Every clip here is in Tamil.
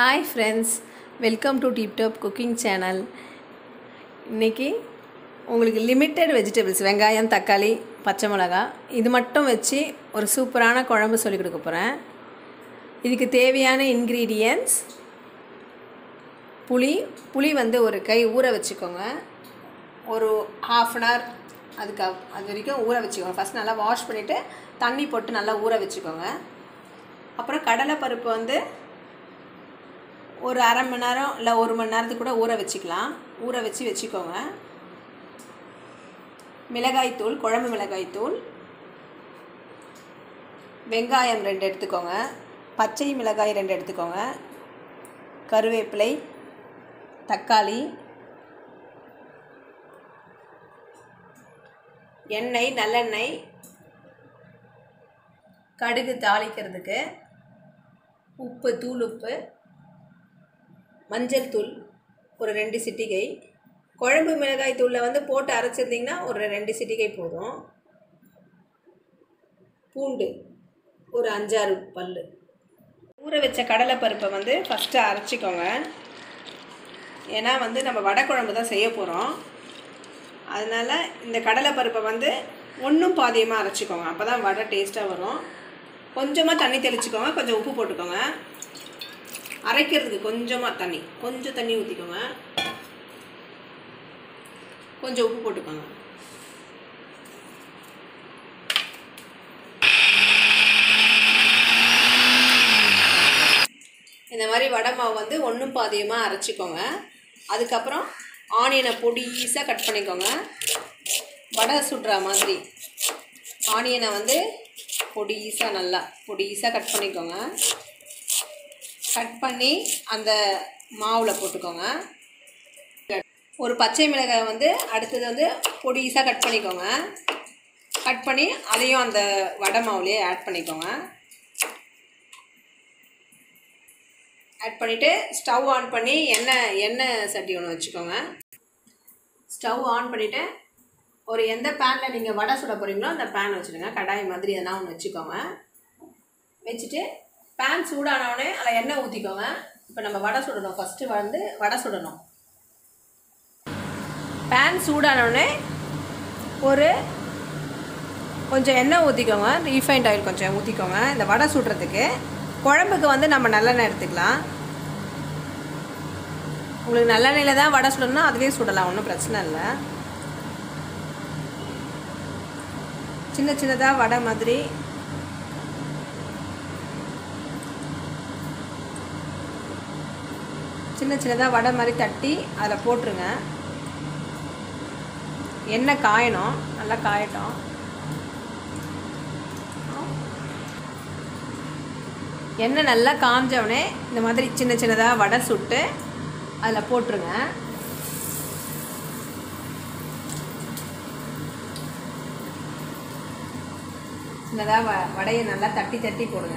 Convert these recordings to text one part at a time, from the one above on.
hi friends welcome to deep top cooking channel இன்றைக்கி உங்களுக்கு லிமிட்டெட் வெஜிடபிள்ஸ் வெங்காயம் தக்காளி பச்சை மிளகா இது மட்டும் வச்சு ஒரு சூப்பரான குழம்பு சொல்லிக் கொடுக்க போகிறேன் இதுக்கு தேவையான இன்க்ரீடியன்ஸ் புளி புளி வந்து ஒரு கை ஊற வச்சுக்கோங்க ஒரு ஹாஃப் அன் ஹவர் அதுக்கு அப்- அது வரைக்கும் ஊற வச்சுக்கோங்க ஃபஸ்ட் நல்லா வாஷ் பண்ணிவிட்டு தண்ணி போட்டு நல்லா ஊற வச்சுக்கோங்க அப்புறம் கடலைப்பருப்பு வந்து ஒரு அரை மணி நேரம் இல்லை ஒரு மணி நேரத்துக்கு கூட ஊற வச்சுக்கலாம் ஊற வச்சு வச்சுக்கோங்க மிளகாய்த்தூள் குழம்பு மிளகாய்த்தூள் வெங்காயம் ரெண்டு எடுத்துக்கோங்க பச்சை மிளகாய் ரெண்டு எடுத்துக்கோங்க கருவேப்பிலை தக்காளி எண்ணெய் நல்லெண்ணெய் கடுகு தாளிக்கிறதுக்கு உப்பு தூள் உப்பு மஞ்சள் தூள் ஒரு ரெண்டு சிட்டிகை குழம்பு மிளகாய் தூளில் வந்து போட்டு அரைச்சிருந்தீங்கன்னா ஒரு ரெண்டு சிட்டிகை போதும் பூண்டு ஒரு அஞ்சாறு பல் ஊற வச்ச கடலைப்பருப்பை வந்து ஃபஸ்ட்டு அரைச்சிக்கோங்க ஏன்னா வந்து நம்ம வடை குழம்பு தான் செய்ய போகிறோம் அதனால் இந்த கடலைப்பருப்பை வந்து ஒன்றும் பாதியமாக அரைச்சிக்கோங்க அப்போ தான் வடை டேஸ்ட்டாக வரும் கொஞ்சமாக தண்ணி தெளிச்சுக்கோங்க கொஞ்சம் உப்பு போட்டுக்கோங்க அரைக்கிறதுக்கு கொஞ்சமாக தண்ணி கொஞ்சம் தண்ணி ஊற்றிக்கோங்க கொஞ்சம் உப்பு போட்டுக்கோங்க இந்த மாதிரி வடை மாவு வந்து ஒன்றும் பாதியமாக அரைச்சிக்கோங்க அதுக்கப்புறம் ஆனியனை பொடிசாக கட் பண்ணிக்கோங்க வடை சுடுற மாதிரி ஆனியனை வந்து பொடிசாக நல்லா பொடிசாக கட் பண்ணிக்கோங்க கட் பண்ணி அந்த மாவில் போட்டுக்கோங்க ஒரு பச்சை மிளகாய் வந்து அடுத்தது வந்து பொடிசாக கட் பண்ணிக்கோங்க கட் பண்ணி அதையும் அந்த வடை மாவுலேயே ஆட் பண்ணிக்கோங்க ஆட் பண்ணிவிட்டு ஸ்டவ் ஆன் பண்ணி எண்ணெய் எண்ணெய் சட்டி ஒன்று வச்சுக்கோங்க ஸ்டவ் ஆன் பண்ணிவிட்டு ஒரு எந்த பேனில் நீங்கள் வடை சுட போகிறீங்களோ அந்த பேன் வச்சுடுங்க கடாய் மாதிரி எதனா ஒன்று வச்சுக்கோங்க வச்சுட்டு பேன் சூடானவுடனே அதில் எண்ணெய் ஊற்றிக்கோங்க இப்போ நம்ம வடை சுடணும் ஃபஸ்ட்டு வந்து வடை சுடணும் பேன் சூடானவுடனே ஒரு கொஞ்சம் எண்ணெய் ஊற்றிக்கோங்க ரீஃபைண்ட் ஆயில் கொஞ்சம் ஊற்றிக்கோங்க இந்த வடை சுடுறதுக்கு குழம்புக்கு வந்து நம்ம நல்லெண்ணெய் எடுத்துக்கலாம் உங்களுக்கு நல்லெண்ணெயில் தான் வடை சுடணும்னா அதுவே சுடலாம் ஒன்றும் பிரச்சனை இல்லை சின்ன சின்னதாக வடை மாதிரி சின்ன சின்னதாக வடை மாதிரி தட்டி அதில் போட்டுருங்க எண்ணெய் காயணும் நல்லா காயட்டும் எண்ணெய் நல்லா காஞ்சவுடனே இந்த மாதிரி சின்ன சின்னதாக வடை சுட்டு அதில் போட்டுருங்க சின்னதாக வ வடையை நல்லா தட்டி தட்டி போடுங்க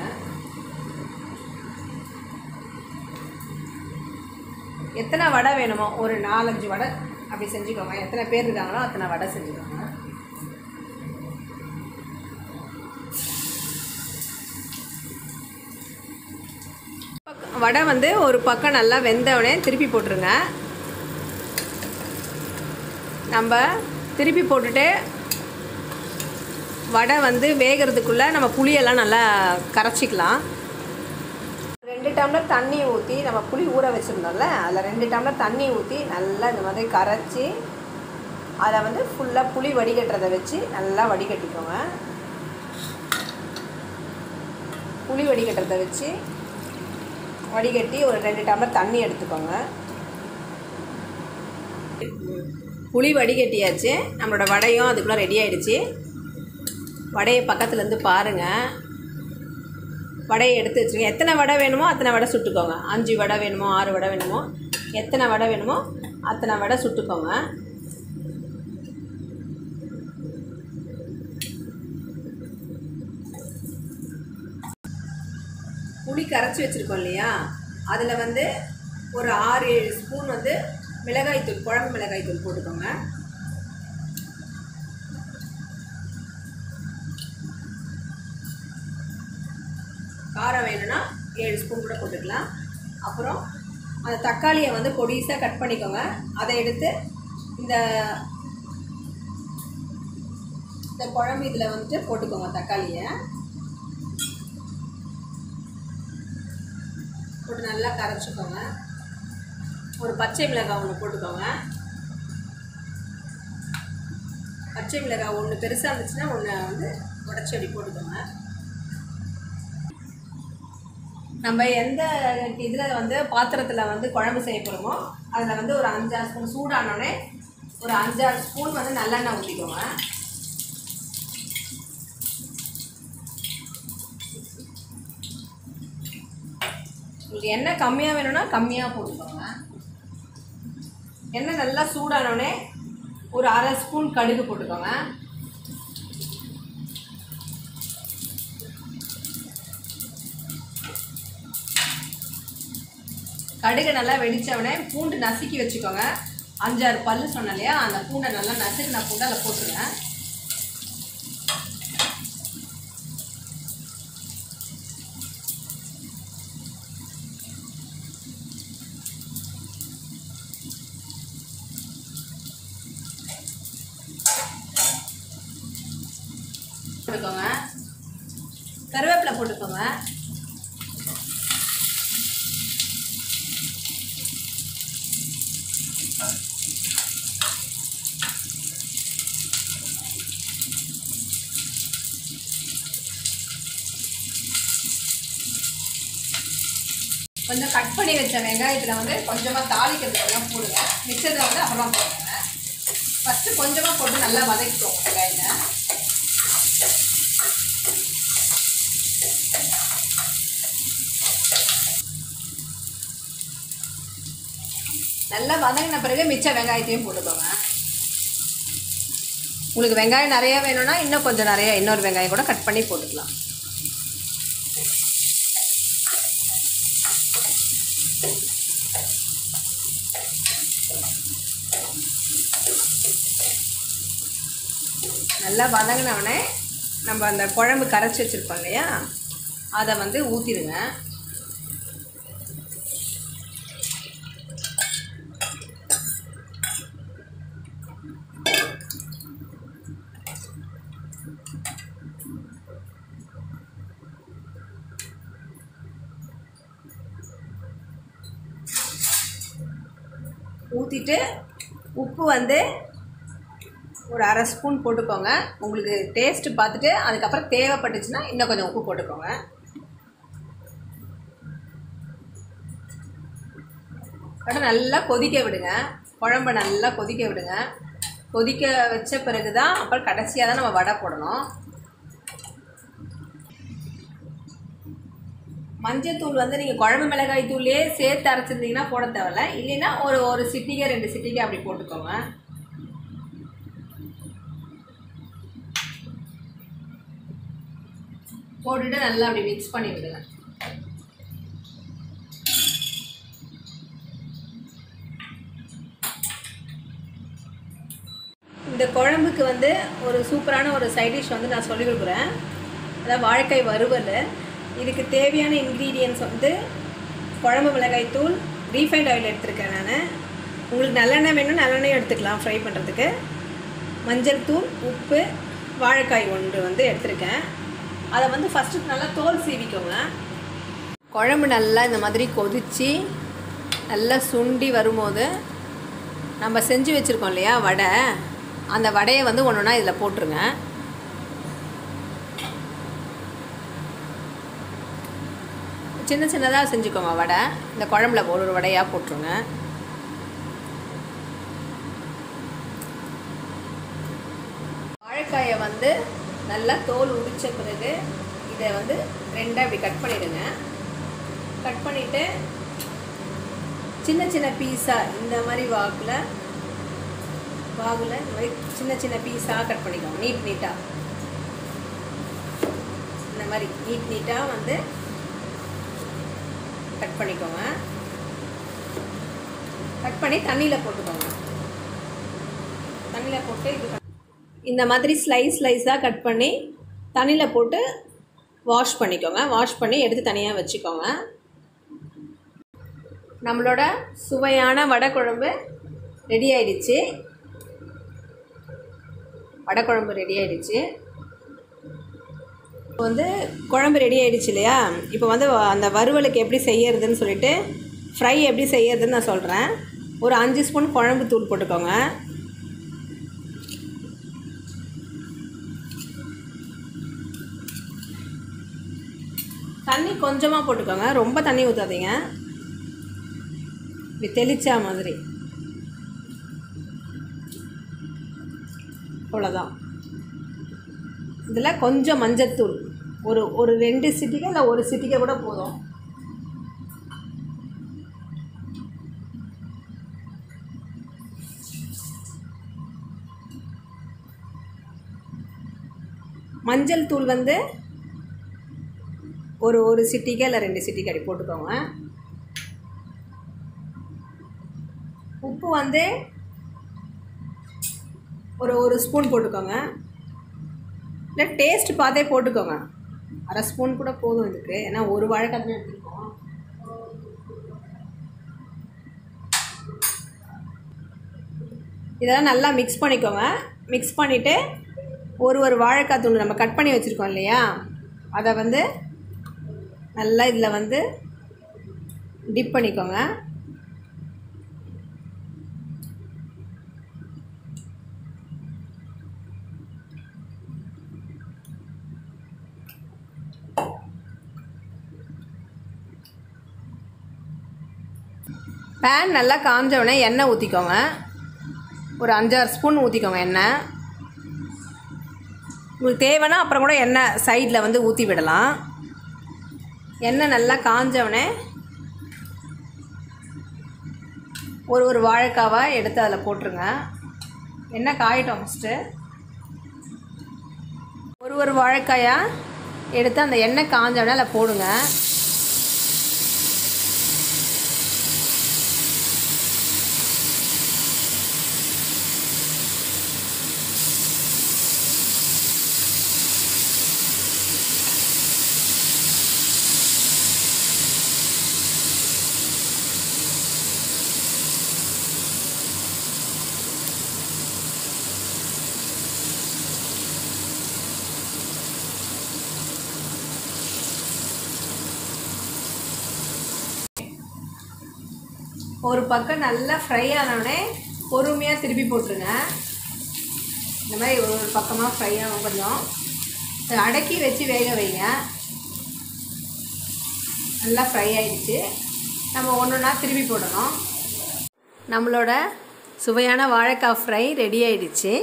எத்தனை வடை வேணுமோ ஒரு நாலஞ்சு வடை அப்படி செஞ்சுக்கோங்க எத்தனை பேர் இருக்காங்களோ அத்தனை வடை செஞ்சுக்கோங்க பக்க- வடை வந்து ஒரு பக்கம் நல்லா வெந்தவுடனே திருப்பி போட்டுருங்க நம்ம திருப்பி போட்டுட்டு வடை வந்து வேகிறதுக்குள்ளே நம்ம புளியெல்லாம் நல்லா கரைச்சிக்கலாம் ரெண்டு டம்ளர் தண்ணி ஊற்றி நம்ம புளி ஊற வச்சுருந்தோம்ல அதில் ரெண்டு டம்ளர் தண்ணி ஊற்றி நல்லா இந்த மாதிரி கரைச்சி அதில் வந்து ஃபுல்லாக புளி வடிகட்டுறதை வச்சு நல்லா வடிகட்டிக்கோங்க புளி வடிகட்டுறதை வச்சு வடிகட்டி ஒரு ரெண்டு டம்ளர் தண்ணி எடுத்துக்கோங்க புளி வடிகட்டியாச்சு நம்மளோட வடையும் அதுக்குள்ளே ரெடி ஆயிடுச்சு வடையை பக்கத்துலேருந்து பாருங்கள் வடையை எடுத்து வச்சுருங்க எத்தனை வடை வேணுமோ அத்தனை வடை சுட்டுக்கோங்க அஞ்சு வடை வேணுமோ ஆறு வடை வேணுமோ எத்தனை வடை வேணுமோ அத்தனை வடை சுட்டுக்கோங்க புளி கரைச்சி வச்சுருக்கோம் இல்லையா அதில் வந்து ஒரு ஆறு ஏழு ஸ்பூன் வந்து மிளகாய்த்தூள் குழம்பு மிளகாய்த்தூள் போட்டுக்கோங்க காரம் வேணும்னா ஏழு ஸ்பூன் கூட போட்டுக்கலாம் அப்புறம் அந்த தக்காளியை வந்து பொடிசாக கட் பண்ணிக்கோங்க அதை எடுத்து இந்த இந்த குழம்பு இதில் வந்துட்டு போட்டுக்கோங்க தக்காளியை போட்டு நல்லா கரைச்சிக்கோங்க ஒரு பச்சை மிளகாய் ஒன்று போட்டுக்கோங்க பச்சை மிளகாய் ஒன்று பெருசாக இருந்துச்சுன்னா ஒன்று வந்து உடச்சி அப்படி போட்டுக்கோங்க நம்ம எந்த இதில் வந்து பாத்திரத்தில் வந்து குழம்பு செய்ய போகிறோமோ அதில் வந்து ஒரு அஞ்சாறு ஸ்பூன் சூடானோடனே ஒரு அஞ்சாறு ஸ்பூன் வந்து நல்லெண்ணெய் ஊற்றிக்கோங்க உங்களுக்கு எண்ணெய் கம்மியாக வேணும்னா கம்மியாக போட்டுக்கோங்க எண்ணெய் நல்லா சூடானோடனே ஒரு அரை ஸ்பூன் கடுகு போட்டுக்கோங்க கடுகு நல்லா வெடித்தவுடனே பூண்டு நசுக்கி வச்சுக்கோங்க அஞ்சாறு பல்லு சொன்னேன் இல்லையா அந்த பூண்டை நல்லா நசுக்கின பூண்டை அதில் போட்டுருங்க போட்டுக்கோங்க கருவேப்பிலை போட்டுக்கோங்க கொஞ்சம் கட் பண்ணி வச்ச வெங்காயத்தில் வந்து கொஞ்சமாக தாளிக்கிறதுக்கெல்லாம் போடுங்க மிச்சத்தை வந்து அப்புறமா போடுங்க ஃபஸ்ட்டு கொஞ்சமாக போட்டு நல்லா வதக்கிக்கோங்க வெங்காயத்தை நல்லா வதங்கின பிறகு மிச்ச வெங்காயத்தையும் போட்டுக்கோங்க உங்களுக்கு வெங்காயம் நிறைய வேணும்னா இன்னும் கொஞ்சம் நிறைய இன்னொரு வெங்காயம் கூட கட் பண்ணி போட்டுக்கலாம் நல்லா வதங்கினவுடனே நம்ம அந்த குழம்பு கரைச்சி வச்சுருப்போம் இல்லையா அதை வந்து ஊற்றிடுங்க ஊற்றிட்டு உப்பு வந்து ஒரு அரை ஸ்பூன் போட்டுக்கோங்க உங்களுக்கு டேஸ்ட்டு பார்த்துட்டு அதுக்கப்புறம் தேவைப்பட்டுச்சுன்னா இன்னும் கொஞ்சம் உப்பு போட்டுக்கோங்க அப்புறம் நல்லா கொதிக்க விடுங்க குழம்ப நல்லா கொதிக்க விடுங்க கொதிக்க வச்ச பிறகு தான் அப்புறம் கடைசியாக தான் நம்ம வடை போடணும் மஞ்சத்தூள் வந்து நீங்கள் குழம்பு மிளகாய் தூள்லேயே சேர்த்து அரைச்சிருந்தீங்கன்னா போட தேவையில்ல இல்லைன்னா ஒரு ஒரு சிட்டிகை ரெண்டு சிட்டிகை அப்படி போட்டுக்கோங்க போட்டுட்டு நல்லா அப்படி மிக்ஸ் பண்ணி விடுங்க இந்த குழம்புக்கு வந்து ஒரு சூப்பரான ஒரு சைட் டிஷ் வந்து நான் சொல்லி கொடுக்குறேன் அதாவது வாழைக்காய் வறுவல் இதுக்கு தேவையான இன்க்ரீடியன்ஸ் வந்து குழம்பு மிளகாய் தூள் ரீஃபைண்ட் ஆயில் எடுத்திருக்கேன் நான் உங்களுக்கு நல்லெண்ணெய் வேணும் நல்லெண்ணெய் எடுத்துக்கலாம் ஃப்ரை பண்ணுறதுக்கு மஞ்சள் தூள் உப்பு வாழைக்காய் ஒன்று வந்து எடுத்திருக்கேன் அதை வந்து ஃபஸ்ட்டு நல்லா தோல் சீவிக்கோங்க குழம்பு நல்லா இந்த மாதிரி கொதித்து நல்லா சுண்டி வரும்போது நம்ம செஞ்சு வச்சுருக்கோம் இல்லையா வடை அந்த வடையை வந்து ஒன்று ஒன்றா இதில் போட்டுருங்க சின்ன சின்னதாக செஞ்சுக்கோங்க வடை இந்த குழம்புல ஒரு ஒரு வடையாக போட்டுருங்க வாழைக்காயை வந்து நல்லா தோல் உரித்த பிறகு இதை வந்து ரெண்டாக இப்படி கட் பண்ணிவிடுங்க கட் பண்ணிவிட்டு சின்ன சின்ன பீஸாக இந்த மாதிரி வாக்கில் வாகில் இந்த மாதிரி சின்ன சின்ன பீஸாக கட் பண்ணிக்கோங்க நீட் நீட்டாக இந்த மாதிரி நீட் நீட்டாக வந்து கட் பண்ணிக்கோங்க கட் பண்ணி தண்ணியில் போட்டுக்கோங்க தண்ணியில் போட்டு இது இந்த மாதிரி ஸ்லைஸ் ஸ்லைஸாக கட் பண்ணி தண்ணியில் போட்டு வாஷ் பண்ணிக்கோங்க வாஷ் பண்ணி எடுத்து தனியாக வச்சுக்கோங்க நம்மளோட சுவையான வடை குழம்பு ரெடி ஆயிடுச்சு வடை குழம்பு ரெடி ஆயிடுச்சு இப்போ வந்து குழம்பு ரெடி ஆயிடுச்சு இல்லையா இப்போ வந்து அந்த வறுவலுக்கு எப்படி செய்யறதுன்னு சொல்லிட்டு ஃப்ரை எப்படி செய்யறதுன்னு நான் சொல்கிறேன் ஒரு அஞ்சு ஸ்பூன் குழம்பு தூள் போட்டுக்கோங்க தண்ணி கொஞ்சமாக போட்டுக்கோங்க ரொம்ப தண்ணி ஊற்றாதீங்க இப்படி தெளிச்சா மாதிரி அவ்வளோதான் இதில் கொஞ்சம் மஞ்சத்தூள் ஒரு ஒரு ரெண்டு சிட்டிகை இல்லை ஒரு சிட்டிகை கூட போதும் மஞ்சள் தூள் வந்து ஒரு ஒரு சிட்டிகை இல்லை ரெண்டு சிட்டிகை அப்படி போட்டுக்கோங்க உப்பு வந்து ஒரு ஒரு ஸ்பூன் போட்டுக்கோங்க இல்லை டேஸ்ட் பார்த்தே போட்டுக்கோங்க அரை ஸ்பூன் கூட போதும் இதுக்கு ஏன்னா ஒரு வாழைக்காய் தானே எடுத்துருக்கோம் இதெல்லாம் நல்லா மிக்ஸ் பண்ணிக்கோங்க மிக்ஸ் பண்ணிவிட்டு ஒரு ஒரு வாழைக்காய் தூள் நம்ம கட் பண்ணி வச்சுருக்கோம் இல்லையா அதை வந்து நல்லா இதில் வந்து டிப் பண்ணிக்கோங்க பேன் நல்லா காஞ்ச உடனே எண்ணெய் ஊற்றிக்கோங்க ஒரு அஞ்சாறு ஸ்பூன் ஊற்றிக்கோங்க எண்ணெய் உங்களுக்கு தேவைன்னா அப்புறம் கூட எண்ணெய் சைடில் வந்து ஊற்றி விடலாம் எண்ணெய் நல்லா காஞ்சவனே ஒரு ஒரு வாழைக்காவாக எடுத்து அதில் போட்டுருங்க எண்ணெய் காயட்டும் ஃபஸ்ட்டு ஒரு ஒரு வாழைக்காயாக எடுத்து அந்த எண்ணெய் காஞ்சவனே அதில் போடுங்க ஒரு பக்கம் நல்லா ஃப்ரை ஆனவுடனே பொறுமையாக திருப்பி போட்டுருங்க இந்த மாதிரி ஒரு ஒரு பக்கமாக ஃப்ரை ஆகும் கொஞ்சம் அதை அடக்கி வச்சு வேக வைங்க நல்லா ஃப்ரை ஆயிடுச்சு நம்ம ஒன்று ஒன்றா திருப்பி போடணும் நம்மளோட சுவையான வாழைக்காய் ஃப்ரை ரெடி ஆயிடுச்சு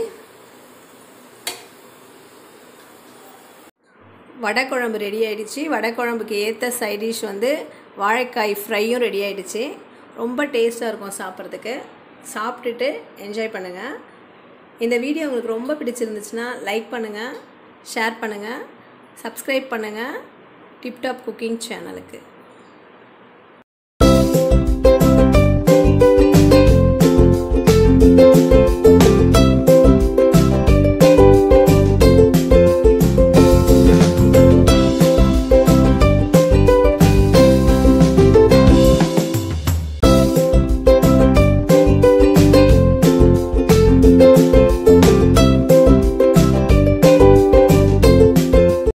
வடை குழம்பு ரெடி ஆயிடுச்சு வடை குழம்புக்கு ஏற்ற சைட் டிஷ் வந்து வாழைக்காய் ஃப்ரையும் ரெடி ஆயிடுச்சு ரொம்ப டேஸ்ட்டாக இருக்கும் சாப்பிட்றதுக்கு சாப்பிட்டுட்டு என்ஜாய் பண்ணுங்கள் இந்த வீடியோ உங்களுக்கு ரொம்ப பிடிச்சிருந்துச்சுன்னா லைக் பண்ணுங்கள் ஷேர் பண்ணுங்கள் சப்ஸ்கிரைப் பண்ணுங்கள் டிப்டாப் குக்கிங் சேனலுக்கு